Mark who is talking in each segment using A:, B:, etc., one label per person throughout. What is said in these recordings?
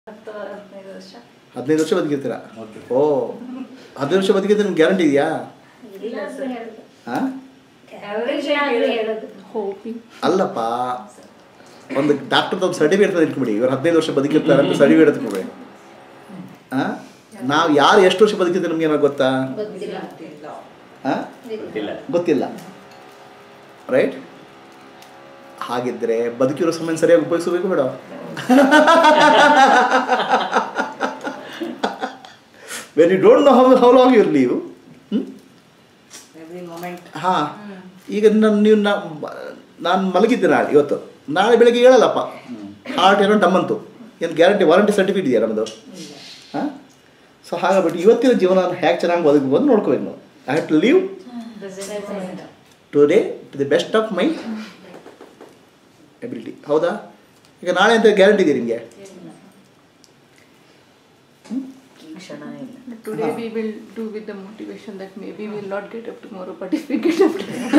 A: ಹತ್ತು ಹದಿನೈದು ವರ್ಷ
B: ಹದಿನೈದು ವರ್ಷ ಬದುಕಿರ್ತೀರಾ
C: ಓಕೆ.
B: ಓ ಹದಿನೈದು ವರ್ಷ ಬದುಕಿದ್ರೆ ನಿಮ್ಗೆ ಗ್ಯಾರಂಟಿ ಇದೆಯಾ
A: ಇಲ್ಲ
D: ಇಲ್ಲಾಂದ್ರೆ
A: ಸರ್
D: ಹೇಳೋದು
B: ಹಾಂ
A: Average
D: ಇಲ್ಲಾಂದ್ರೆ
A: ಆಗಿ
D: ಹೇಳೋದು
A: ಹೋಪಿಂಗ್
B: ಅಲ್ಲಪ್ಪ ಒಂದು ಡಾಕ್ಟರ್ದು ಒಂದು ಸರ್ಟಿಫಿಕೇಟ್ ಇಟ್ಕೊಬಿಡಿ ಇವ್ರು ಹದಿನೈದು ವರ್ಷ ಬದುಕಿರ್ತಾರೆ ಅಂತ ಸರ್ಟಿಫಿಕೇಟ್ ಇಟ್ಕೊಬಿಡಿ ಹಾಂ ನಾವು ಯಾರು ಎಷ್ಟು ವರ್ಷ ಬದುಕಿದ್ರೆ ನಮ್ಗೆ ಏನೋ ಗೊತ್ತಾ
D: ಗೊತ್ತಿಲ್ಲ
B: ಹಾಂ
C: ಗೊತ್ತಿಲ್ಲ
B: ಗೊತ್ತಿಲ್ಲ ರೈಟ್ ಹಾಗಿದ್ರೆ ಬದುಕಿರೋ ಸಮಯ ಸರಿಯಾಗಿ ಉಪಯೋಗಿಸಬೇಕು ಬೇಡ when you don't know how how long your live
E: every moment
B: ಹಾಂ ಈಗ ನನ್ನ ನೀವು ನಾನು ಮಲಗಿದ್ದೆ ನಾಳೆ ಇವತ್ತು ನಾಳೆ ಬೆಳಗ್ಗೆ ಹೇಳಲ್ಲಪ್ಪ ಹಾರ್ಟ್ ಏನೋ ಡಮ್ಮಂತು ಏನು ಗ್ಯಾರಂಟಿ ವಾರಂಟಿ ಸರ್ಟಿಫಿಕೇಟ್ ಇದೆಯಾ ನಮ್ಮದು ಹಾಂ ಸೊ ಹಾಗಾಗ್ಬಿಟ್ಟು ಇವತ್ತಿನ ಜೀವನ ಹೇಗೆ ಚೆನ್ನಾಗಿ ಬದುಕಬೇಕು ಅಂತ ನೋಡ್ಕೋಬೇಕು ನಾವು I have to live today to the best of my ability ಹೌದಾ ಈಗ ನಾಳೆ ಅಂತ ಗ್ಯಾರಂಟಿ ಇದೆ ನಿಮಗೆ
E: ಕ್ಷಣ ಇಲ್ಲ
A: Today we will do with the motivation that maybe we will not get up tomorrow, but if we get up tomorrow.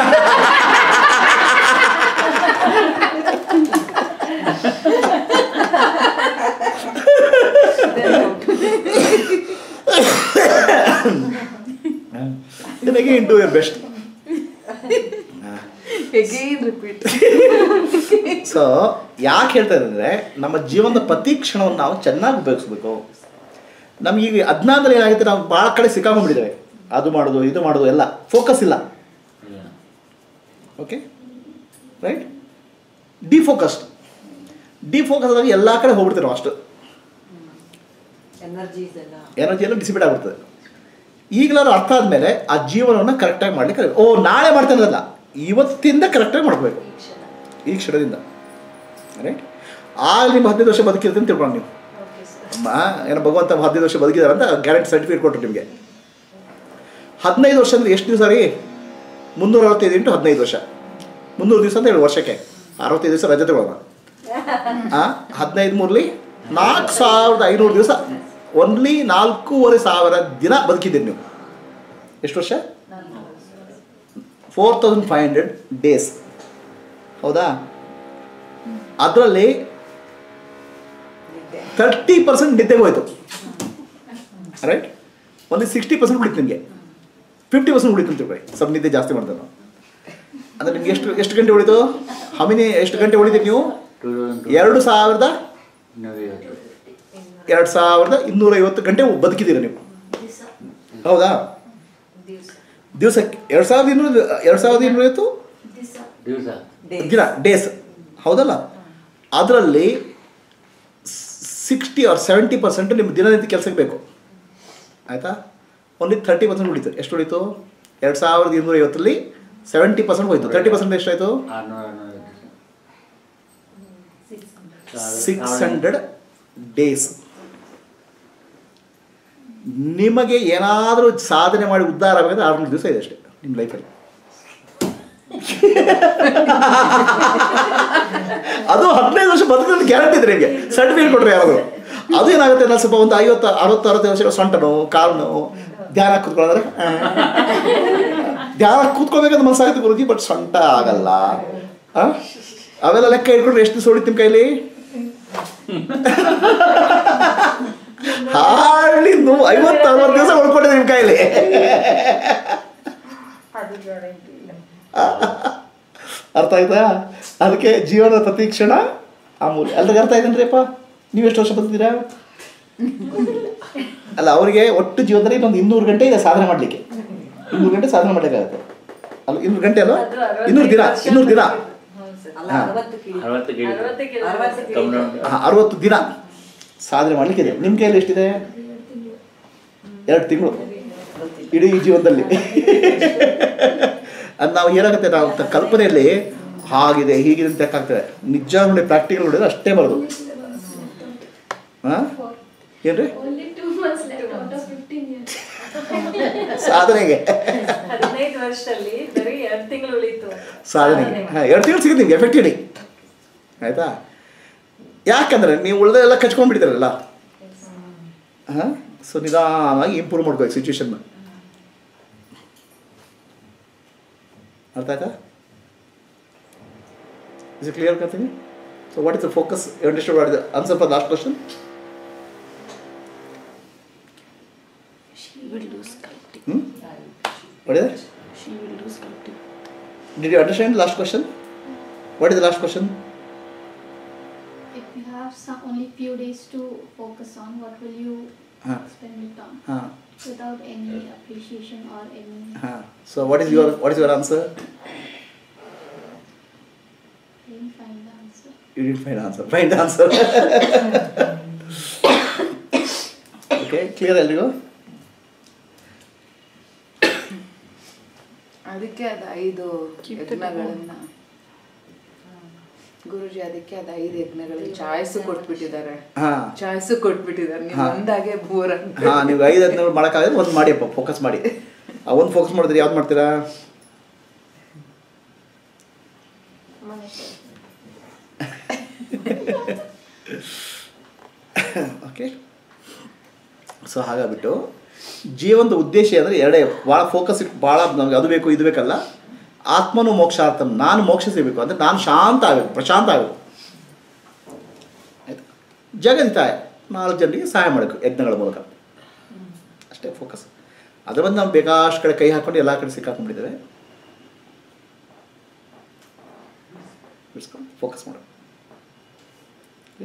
B: then again do your best
A: Again repeat.
B: So ಯಾಕೆ ಹೇಳ್ತಾ ಇದ್ದಾರೆ ನಮ್ಮ ಜೀವನದ ಪ್ರತಿ ಕ್ಷಣವನ್ನು ನಾವು ಚೆನ್ನಾಗಿ ಉಪಯೋಗಿಸ್ಬೇಕು ನಮ್ಗೆ ಈಗ ಅಜ್ಞಾನದಲ್ಲಿ ಏನಾಗುತ್ತೆ ನಾವು ಭಾಳ ಕಡೆ ಸಿಕ್ಕಾಕೊಂಡ್ಬಿಟ್ಟಿದ್ದೇವೆ ಅದು ಮಾಡೋದು ಇದು ಮಾಡೋದು ಎಲ್ಲ ಫೋಕಸ್ ಇಲ್ಲ
C: ಇಲ್ಲ
B: ಓಕೆ ರೈಟ್ ಡಿಫೋಕಸ್ಡ್ ಡಿಫೋಕಸ್ ಆಗಿ ಎಲ್ಲ ಕಡೆ ಹೋಗ್ಬಿಡ್ತೀವಿ ನಾವು ಅಷ್ಟು
E: ಎನರ್ಜೀಸ್ ಎಲ್ಲ
B: ಎನರ್ಜಿ ಎಲ್ಲ ಡಿಸಿಪೇಟ್ ಆಗ್ಬಿಡ್ತದೆ ಈಗಲಾದ್ರು ಅರ್ಥ ಆದಮೇಲೆ ಆ ಜೀವನವನ್ನು ಕರೆಕ್ಟಾಗಿ ಮಾಡ್ಲಿಕ್ಕೆ ಓ ನಾಳೆ ಮಾಡ್ತಾನಲ್ಲ ಇವತ್ತಿಂದ ಕರೆಕ್ಟಾಗಿ ಮಾಡ್ಕೋಬೇಕು ಈ ಕ್ಷಣದಿಂದ ರೈಟ್ ಆಗ ನಿಮ್ಮ ಹದಿನೈದು ವರ್ಷ ಬದುಕಿರುತ್ತೆ ಅಂತ ತಿಳ್ಕೊಂಡು ನೀವು ಅಮ್ಮ ಏನೋ ಭಗವಂತ ಹದಿನೈದು ವರ್ಷ ಬದುಕಿದಾರೆ ಅಂತ ಗ್ಯಾರಂಟಿ ಸರ್ಟಿಫಿಕೇಟ್ ಕೊಟ್ಟರು ನಿಮಗೆ ಹದಿನೈದು ವರ್ಷ ಅಂದರೆ ಎಷ್ಟು ದಿವಸ ರೀ ಮುನ್ನೂರ ಅರವತ್ತೈದು ಇಂಟು ಹದಿನೈದು ವರ್ಷ ಮುನ್ನೂರು ದಿವಸ ಅಂತ ಹೇಳಿ ವರ್ಷಕ್ಕೆ ಅರವತ್ತೈದು ದಿವಸ ರಜೆ ತಗೊಳ್ಳೋಣ ಆ ಹದಿನೈದು ಮೂರಲಿ ನಾಲ್ಕು ಸಾವಿರದ ಐನೂರು ದಿವಸ ಓನ್ಲಿ ನಾಲ್ಕೂವರೆ ಸಾವಿರ ದಿನ ಬದುಕಿದ್ದೀರಿ ನೀವು ಎಷ್ಟು ವರ್ಷ four thousand five hundred days ಹೌದಾ ಅದರಲ್ಲಿ ತರ್ಟಿ ಪರ್ಸೆಂಟ್ ನಿದ್ದೆಗೆ ಹೋಯ್ತು ರೈಟ್ ಒಂದು ಸಿಕ್ಸ್ಟಿ ಪರ್ಸೆಂಟ್ ಉಳಿತು ನಿಮಗೆ ಫಿಫ್ಟಿ ಪರ್ಸೆಂಟ್ ಉಳಿತು ಅಂತ ತಿಳ್ಕೊಳ್ಳಿ ಸ್ವಲ್ಪ ನಿದ್ದೆ ಜಾಸ್ತಿ ಮಾಡ್ತಾರೆ ನಾವು ಅಂದರೆ ನಿಮ್ಗೆ ಎಷ್ಟು ಎಷ್ಟು ಗಂಟೆ ಉಳಿತು ಹಮಿನಿ ಎಷ್ಟು ಗಂಟೆ ಉಳಿತೀರಿ ನೀವು
C: ಟೂ ತೌಸಂಡ್
B: ಎರಡು ಸಾವಿರದ
C: ಇನ್ನೂರೈವತ್ತು
B: ಎರಡು ಸಾವಿರದ ಇನ್ನೂರೈವತ್ತು ಗಂಟೆ ಬದುಕಿದ್ದೀರ ನೀವು ಹೌದಾ ದಿವಸಕ್ಕೆ ಎರಡು ಸಾವಿರದ ಇನ್ನೂರು ಎರಡು ಸಾವಿರದ ಇನ್ನೂರೈವತ್ತು
C: ದಿವಸ
B: ದಿನ ಡೇಸ್ ಹೌದಲ್ಲ ಅದರಲ್ಲಿ ಸಿಕ್ಸ್ಟಿ ಆರ್ ಸೆವೆಂಟಿ ಪರ್ಸೆಂಟ್ ನಿಮ್ಮ ದಿನನಿತ್ಯ ಕೆಲಸಕ್ಕೆ ಬೇಕು ಆಯಿತಾ ಓನ್ಲಿ ತರ್ಟಿ ಪರ್ಸೆಂಟ್ ಉಳಿತು ಎಷ್ಟು ಉಳಿತು ಎರಡು ಸಾವಿರದ ಇನ್ನೂರ ಐವತ್ತರಲ್ಲಿ ಸೆವೆಂಟಿ ಪರ್ಸೆಂಟ್ ಹೋಯ್ತು ತರ್ಟಿ ಪರ್ಸೆಂಟ್ ಎಷ್ಟಾಯಿತು
C: ಆರುನೂರ ಆರುನೂರೈವತ್ತು
B: ಸಿಕ್ಸ್ ಹಂಡ್ರೆಡ್ ಡೇಸ್ ನಿಮಗೆ ಏನಾದರೂ ಸಾಧನೆ ಮಾಡಿ ಉದ್ಧಾರ ಆಗಬೇಕಾದ್ರೆ ಆರುನೂರು ದಿವಸ ಇದೆ ಅಷ್ಟೇ ನಿಮ್ಮ ಲೈಫಲ್ಲಿ ಅದು ಹದಿನೈದು ವರ್ಷ ಬದುಕಿದ್ರೆ ಗ್ಯಾರಂಟಿ ಇದೆ ನಿಮಗೆ ಸರ್ಟಿಫಿಕೇಟ್ ಕೊಟ್ಟರೆ ಯಾರಾದ್ರು ಅದು ಏನಾಗುತ್ತೆ ನಾನು ಸ್ವಲ್ಪ ಒಂದು ಐವತ್ತು ಅರವತ್ತು ಅರವತ್ತು ವರ್ಷ ಸೊಂಟ ನೋವು ಕಾಲು ನೋವು ಧ್ಯಾನ ಕೂತ್ಕೊಳ್ಳೋದ್ರೆ ಆ. ಧ್ಯಾನ ಕೂತ್ಕೊಳ್ಬೇಕಂತ ಮನಸ್ಸಾಗುತ್ತೆ ಗುರುಜಿ ಬಟ್ ಸೊಂಟ ಆಗಲ್ಲ ಆ? ಅವೆಲ್ಲ ಲೆಕ್ಕ ಇಟ್ಕೊಂಡ್ರೆ ಎಷ್ಟು ದಿವಸ ಹೊಡಿತು ನಿಮ್ಮ ಕೈಲಿ ಹಾರ್ಡ್ಲಿ ನೀವು ಐವತ್ತು ಅರವತ್ತು ದಿವಸ ಉಳ್ಕೊಂಡಿದೆ ನಿಮ್ಮ ಕೈಲಿ
A: ಅದು ಗ್ಯಾರಂಟಿ ಇಲ್ಲ
B: ಅರ್ಥ ಆಯ್ತಾ ಅದಕ್ಕೆ ಜೀವನದ ಪ್ರತಿ ಕ್ಷಣ ಅಮೂಲ್ಯ ಅಲ್ರಿಗೆ ಅರ್ಥ ಆಯ್ತೇನ್ರಿ ಅಪ್ಪ ನೀವು ಎಷ್ಟು ವರ್ಷ ಬದುಕಿದ್ದೀರಾ ಅಲ್ಲ ಅವರಿಗೆ ಒಟ್ಟು ಜೀವನದಲ್ಲಿ ಇನ್ನೊಂದು ಇನ್ನೂರು ಗಂಟೆ ಇದೆ ಸಾಧನೆ ಮಾಡಲಿಕ್ಕೆ ಇನ್ನೂರು ಗಂಟೆ ಸಾಧನೆ ಮಾಡಲಿಕ್ಕಾಗತ್ತೆ ಅಲ್ಲ ಇನ್ನೂರು ಗಂಟೆ ಅಲ್ವಾ
A: ಅದು ಅರವತ್ತೈದು
B: ಇನ್ನೂರು ದಿನ
A: ವರ್ಷ
B: ಇನ್ನೂರು ದಿನ
A: ಹೌದು ಸರ್.
E: ಅಲ್ಲ
B: ಹಾ.
E: ಅರವತ್ತು ಕಿಲೋ
C: ಅರವತ್ತು ಕೆ
A: ಅರವತ್ತು ಕಿಲೋ
E: ಅರವತ್ತು ಕಿಲೋ
C: ಕಮ್ಮಿ
B: ಹಾ, ಅರವತ್ತು ದಿನ ಸಾಧನೆ ಮಾಡಲಿಕ್ಕೆ ಇದೆ ನಿಮ್ಮ ಕೈಯಲ್ಲಿ ಎಷ್ಟಿದೆ ಎರಡು ತಿಂಗಳು ಇಡೀ ಜೀವನದಲ್ಲಿ ಅದು ನಾವು ಏನಾಗುತ್ತೆ ನಾವು ತ- ಕಲ್ಪನೆಯಲ್ಲಿ ಹಾಗಿದೆ ಹೀಗಿದೆ ಅಂತ ಆಗ್ತದೆ ನಿಜ ನೋಡಿ ಪ್ರಾಕ್ಟಿಕಲ್ ನೋಡಿದ್ರೆ ಅಷ್ಟೇ ಬರೋದು ಹಾಂ ಏನ್ರಿ
D: Only two months left out of 15 years.
B: ಸಾಧನೆಗೆ
A: ಹದಿನೈದು ವರ್ಷದಲ್ಲಿ ಬರೀ ಎರಡು ತಿಂಗಳು ಉಳಿತು
B: ಸಾಧನೆಗೆ ಹಾಂ ಎರಡು ತಿಂಗಳು ಸಿಗುತ್ತೆ ನಿಮ್ಗೆ ಎಫೆಕ್ಟ್ ಇಡಿ ಆಯಿತಾ ಯಾಕಂದರೆ ನೀವು ಉಳ್ದೆಲ್ಲ ಕಚ್ಕೊಂಡ್ಬಿಡ್ತೀರಲ್ಲ ಹಾಂ ಸೊ ನಿಧಾನವಾಗಿ ಇಂಪ್ರೂವ್ ಮಾಡ್ಬೇಕು ಸಿಚುವೇಶನ್ನ ಅರ್ಥ ಆಯ್ತಾ ಇಸ್ ಕ್ಲಿಯರ್ ಕರ್ತೀನಿ so what is the focus understood what is answer for last question
A: will do sculpting.
B: Hmm? What is it?
A: She will do sculpting.
B: Did you understand the last question? What is the last question?
D: If you have some only few days to focus on, what will you
B: Huh.
D: spend it on
B: Huh.
D: without any appreciation or any?
B: Huh. So what is your what is your answer?
D: Didn't find the answer.
B: You didn't find answer. Find the answer. okay, clear ಎಲ್ರಿಗೂ
E: ಅದಕ್ಕೆ ಅದು ಐದು
A: Keep the
E: ಯಜ್ಞಗಳನ್ನ ಗುರುಜಿ ಅದಕ್ಕೆ ಅದು ಐದು ಯಜ್ಞಗಳಿಗೆ choice ಕೊಟ್ಬಿಟ್ಟಿದ್ದಾರೆ
B: ಹಾಂ
E: choice ಕೊಟ್ಬಿಟ್ಟಿದ್ದಾರೆ ನೀವು
B: ಹಾ.
E: ಒಂದಾಗೆ ಬೋರ್ ಅಂತ
B: ಹಾಂ ನೀವು ಐದು ಹದಿನೇಳು ಮಾಡೋಕ್ಕಾಗಲ್ಲ ಒಂದು ಮಾಡಿಯಪ್ಪ ಫೋಕಸ್ ಮಾಡಿ ಆ ಒಂದು ಫೋಕಸ್ ಮಾಡಿದ್ರೆ ಯಾವ್ದು ಮಾಡ್ತೀರಾ ಓಕೆ ಸೊ ಹಾಗಾಗ್ಬಿಟ್ಟು ಜೀವನದ ಉದ್ದೇಶ ಅಂದರೆ ಎರಡೇ ಭಾಳ ಫೋಕಸ್ ಇಟ್ಟು ಭಾಳ ನಮ್ಗೆ ಅದು ಬೇಕು ಇದು ಬೇಕಲ್ಲ ಆತ್ಮನು ಮೋಕ್ಷಾರ್ಥಂ ನಾನು ಮೋಕ್ಷ ಸಿಗಬೇಕು ಅಂದರೆ ನಾನು ಶಾಂತ ಆಗಬೇಕು ಪ್ರಶಾಂತ ಆಗಬೇಕು ಆಯ್ತು ಜಗದಿತಾಯ ನಾಲ್ಕು ಜನರಿಗೆ ಸಹಾಯ ಮಾಡಬೇಕು ಯಜ್ಞಗಳ ಮೂಲಕ ಅಷ್ಟೇ ಫೋಕಸ್ ಅದ್ರ ಬಂದು ನಾವು ಬೇಕಾಷ್ಟು ಕಡೆ ಕೈ ಹಾಕೊಂಡು ಎಲ್ಲ ಕಡೆ ಸಿಕ್ಕಾಕೊಂಡ್ಬಿಟ್ಟಿದ್ದೇವೆ ಬಿಡಿಸ್ಕೊಂಡು ಫೋಕಸ್ ಮಾಡು Okay?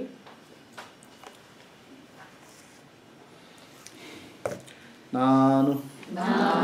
B: ನಾನು